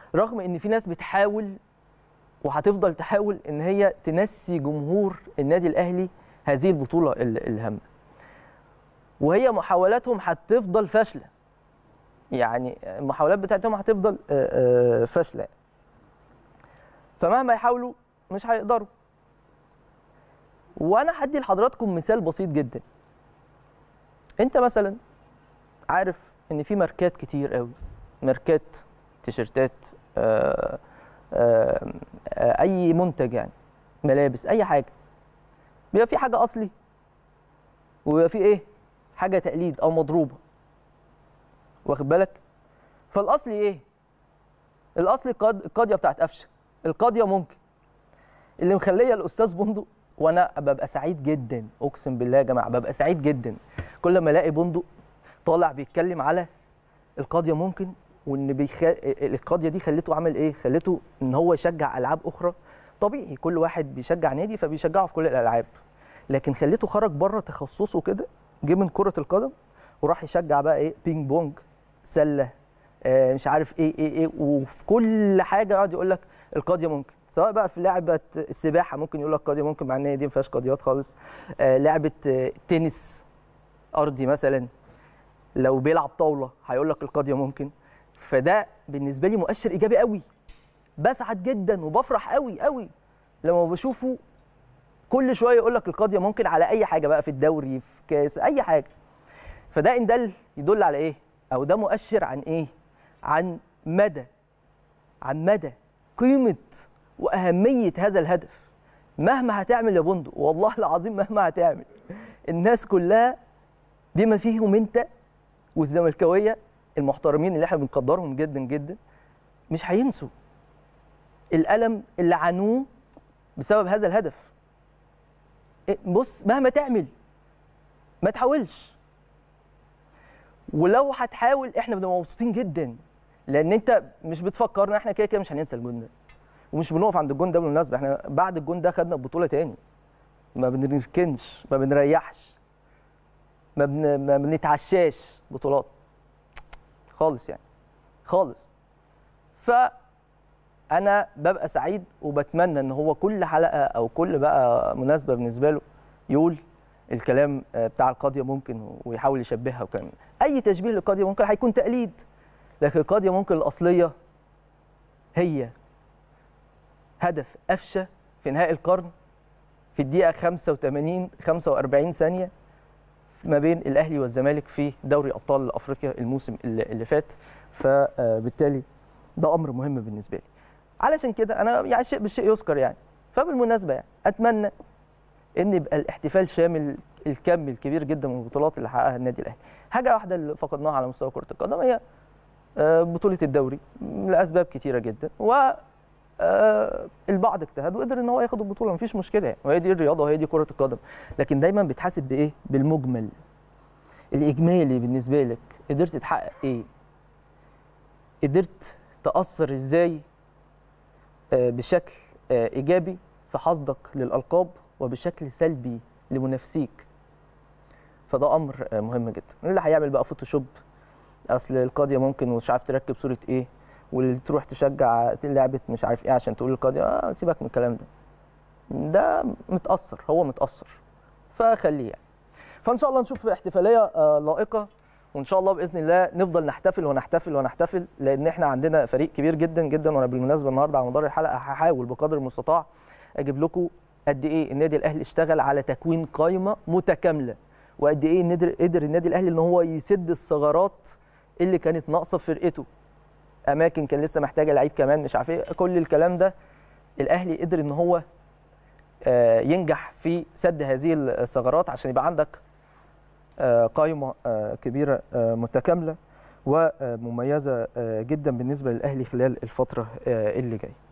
رغم ان في ناس بتحاول وهتفضل تحاول ان هي تنسي جمهور النادي الاهلي هذه البطوله ال- الهامه وهي محاولاتهم هتفضل فاشله يعني المحاولات بتاعتهم هتفضل آه، آه، فاشله فمهما يحاولوا مش هيقدروا وانا هدي لحضراتكم مثال بسيط جدا انت مثلا عارف ان في ماركات كتير قوي ماركات تيشرتات آه، آه، آه، اي منتج يعني ملابس اي حاجه بيبقى في حاجه اصلي وبيبقى في ايه حاجه تقليد او مضروبه واخد بالك فالاصلي ايه الاصلي القاد- القاضيه بتاعت قفشه القاضيه ممكن اللي مخليه الاستاذ بندق وانا ببقى سعيد جدا اقسم بالله يا جماعه ببقى سعيد جدا كل ما الاقي بندق طالع بيتكلم على القاضيه ممكن وان بيخ... القاضيه دي خلته عمل ايه خلته ان هو يشجع العاب اخرى طبيعي كل واحد بيشجع نادي فبيشجعه في كل الالعاب لكن خليته خرج بره تخصصه كده جه من كره القدم وراح يشجع بقى ايه بينج بونج سله آه مش عارف ايه ايه ايه وفي كل حاجه يقعد يقول لك القاضيه ممكن سواء بقى في لعبه السباحه ممكن يقول لك قاضيه ممكن مع ان هي دي ما فيهاش قاضيات خالص آه لعبه آه تنس ارضي مثلا لو بيلعب طاوله هيقول لك القاضيه ممكن فده بالنسبه لي مؤشر ايجابي قوي بسعد جدا وبفرح قوي قوي لما بشوفه كل شويه يقول لك القاضيه ممكن على اي حاجه بقى في الدوري في كاس اي حاجه فده ان دل يدل على ايه او ده مؤشر عن ايه عن مدى عن مدى قيمه واهميه هذا الهدف مهما هتعمل يا بندق والله العظيم مهما هتعمل الناس كلها بما فيهم انت والزملكاويه المحترمين اللي احنا بنقدرهم جدا جدا مش هينسوا الالم اللي عانوه بسبب هذا الهدف إيه، بص مهما تعمل ما تحاولش ولو هتحاول احنا بنبقى مبسوطين جدا لان انت مش بتفكرنا احنا كده كده مش هننسى الجون ده ومش بنقف عند الجون ده بالمناسبه احنا بعد الجون ده خدنا بطوله تاني ما بنركنش ما بنريحش ما, بن... ما بنتعشاش بطولات خالص يعني خالص فانا ببقى سعيد وبتمنى ان هو كل حلقه او كل بقى مناسبه بالنسبه له يقول الكلام آه، بتاع القاضيه ممكن ويحاول يشبهها وكان اي تشبيه للقاضيه ممكن هيكون تقليد لكن القاضيه ممكن الاصليه هي هدف قفشه في نهائي القرن في الدقيقه 85 45 ثانيه ما بين الاهلي والزمالك في دوري ابطال افريقيا الموسم اللي اللي فات فبالتالي ده امر مهم بالنسبه لي علشان كده انا يعني شيء بالشيء يذكر يعني فبالمناسبه يعني اتمنى ان يبقى الاحتفال شامل الكم الكبير جدا من البطولات اللي حققها النادي الاهلي حاجه واحده اللي فقدناها على مستوى كره القدم هي آه، بطوله الدوري لاسباب كتيره جدا و آه، البعض اجتهد وقدر ان هو ياخد البطوله مفيش مشكله يعني وهي دي الرياضه وهي دي كره القدم لكن دايما بتحاسب بايه بالمجمل الاجمالي بالنسبه لك قدرت تحقق ايه قدرت تاثر ازاي آه، بشكل آه، ايجابي في حصدك للالقاب وبشكل سلبي لمنافسيك فده امر آه، مهم جدا اللي هيعمل بقى فوتوشوب اصل القاضيه ممكن مش عارف تركب صوره ايه واللي تروح تشجع لعبه مش عارف ايه عشان تقول القاضيه آه سيبك من الكلام ده ده متاثر هو متاثر فخليه يعني فان شاء الله نشوف احتفاليه آه، لائقه وان شاء الله باذن الله نفضل نحتفل ونحتفل ونحتفل لان احنا عندنا فريق كبير جدا جدا وانا بالمناسبه النهارده على مدار الحلقه هحاول بقدر المستطاع اجيب لكم قد ايه النادي الاهلي اشتغل على تكوين قائمه متكامله وقد ايه النادي قدر النادي الاهلي ان هو يسد الثغرات اللي كانت ناقصه في فرقته اماكن كان لسه محتاجه لعيب كمان مش عارف ايه كل الكلام ده الاهلي قدر ان هو آه، ينجح في سد هذه الثغرات عشان يبقى عندك آه، قائمه آه، كبيره آه، متكامله ومميزه آه، جدا بالنسبه للاهلي خلال الفتره آه، اللي جايه